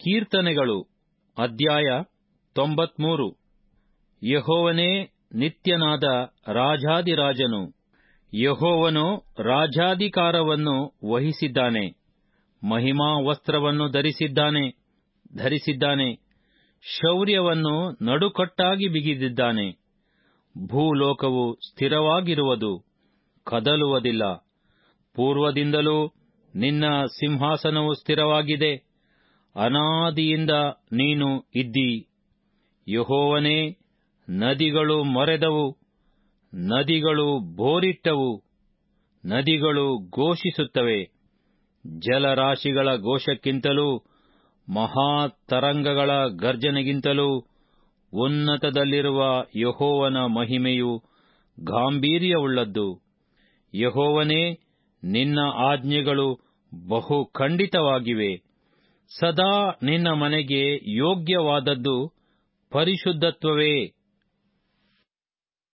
ಕೀರ್ತನೆಗಳು ಅಧ್ಯಾಯ ತೊಂಬತ್ಮೂರು ಯಹೋವನೇ ನಿತ್ಯನಾದ ರಾಜಾದಿರಾಜನು ಯಹೋವನು ರಾಜಾಧಿಕಾರವನ್ನು ವಹಿಸಿದ್ದಾನೆ ಮಹಿಮಾ ವಸ್ತ್ರವನ್ನು ಧರಿಸಿದ್ದಾನೆ ಧರಿಸಿದ್ದಾನೆ ಶೌರ್ಯವನ್ನು ನಡುಕಟ್ಟಾಗಿ ಬಿಗಿದಿದ್ದಾನೆ ಭೂಲೋಕವು ಸ್ಥಿರವಾಗಿರುವುದು ಕದಲುವುದಿಲ್ಲ ಪೂರ್ವದಿಂದಲೂ ನಿನ್ನ ಸಿಂಹಾಸನವು ಸ್ಥಿರವಾಗಿದೆ ಅನಾದಿಯಿಂದ ನೀನು ಇದ್ದೀ ಯಹೋವನೇ ನದಿಗಳು ಮೊರೆದವು ನದಿಗಳು ಬೋರಿಟ್ಟವು ನದಿಗಳು ಘೋಷಿಸುತ್ತವೆ ಜಲರಾಶಿಗಳ ಘೋಷಕ್ಕಿಂತಲೂ ಮಹಾತರಂಗಗಳ ಗರ್ಜನೆಗಿಂತಲೂ ಉನ್ನತದಲ್ಲಿರುವ ಯಹೋವನ ಮಹಿಮೆಯು ಗಾಂಭೀರ್ಯವುಳ್ಳದ್ದು ಯಹೋವನೇ ನಿನ್ನ ಆಜ್ಞೆಗಳು ಬಹು ಖಂಡಿತವಾಗಿವೆ ಸದಾ ನಿನ್ನ ಮನೆಗೆ ಯೋಗ್ಯವಾದದ್ದು ಪರಿಶುದ್ಧತ್ವವೇ